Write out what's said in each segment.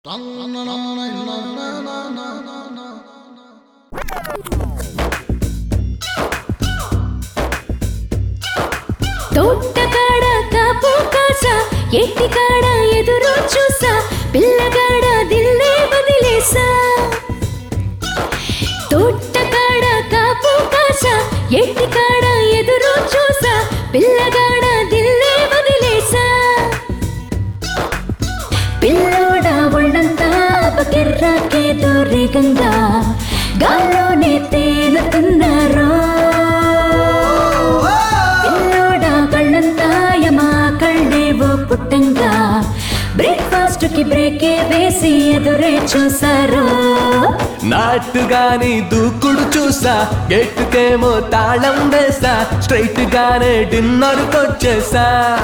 తోటకాడ కాపు కాసా ఎట్టికాడ ఎదురు చూసా పిల్లగాడ దిల్లే వదిలేసా తోటకాడ కాపు కాసా ఎట్టికాడ ఎదురు చూసా పిల్లగాడ దిల్లే వదిలేసా పిల్లోడా ఒళ్ళంతా బకెర్రాకేదో రేగంగా గాల్లోనే తేలుతున్నారో పిల్లోడా కళ్ళంతా యమా కళ్ళేవో పుట్టంగా బ్రేక్ఫాస్ట్ కి బ్రేకే వేసి ఎదురే చూసారో నాటుగాని దూకుడు చూసా గేటుకేమో తాళం వేసా స్ట్రైట్ గానే డిన్నర్ కొచ్చేసా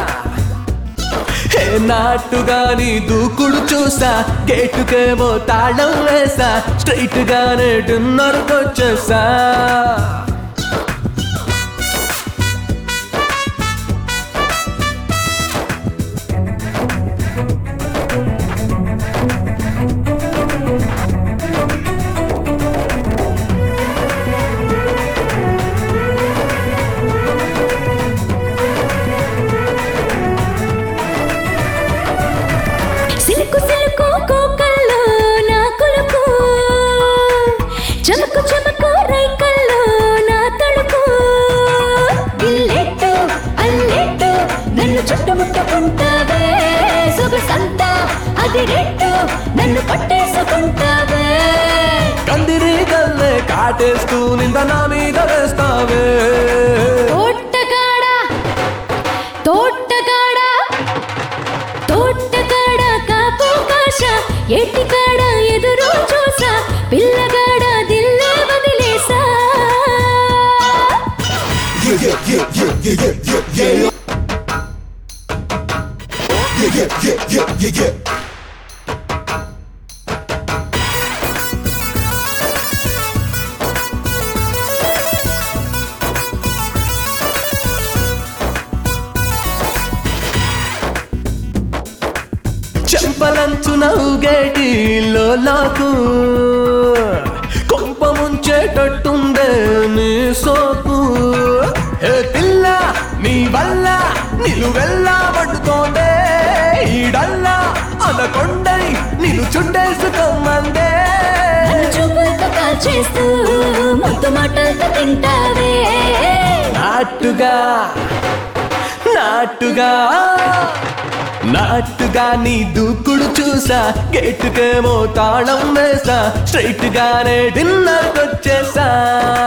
హే నాటుగాని దూకుడు చూసా గేటుకేమో తాళం వేసా స్ట్రైట్ గానే డిన్నర్ కొచ్చేసా సిలుకు సిలుకు కోకల్లో నా కొలుకు చమకు చమకు రైకల్లో నా తడుకు ఇల్లెట్టు అల్లెట్టు నన్ను చుట్టుముట్టుకుంటావే సొగసంతా అది రెట్టు నన్ను పట్టేసుకుంటావే కందిరి గల్లే కాటేస్తూ నింద నా మీద వేస్తావే తోటగాడ తోటగాడ తోటగాడ కాపు కాశ ఎట్టికాడ ఎదురు చూసా పిల్లగాడ దిల్లే వదిలేసా చెంపలంచున ఊగేటి లోలాకు కొంప ముంచేటట్టుందే నీ సోకు ఏ పిల్ల నీ వల్ల నిలువెల్లా పడుతోందే ఈడల్లా అనకొండై నిన్ను చుట్టేసుకోమందే నన్ను చూపులతో కాల్చేస్తూ ముద్దు మాటలతో తింటావే నాటుగా నాటుగా నాటుగా నీ దూకుడు చూసా గేటుకేమో తాళం వేసా స్ట్రైట్ గానే డిన్నర్ వచ్చేసా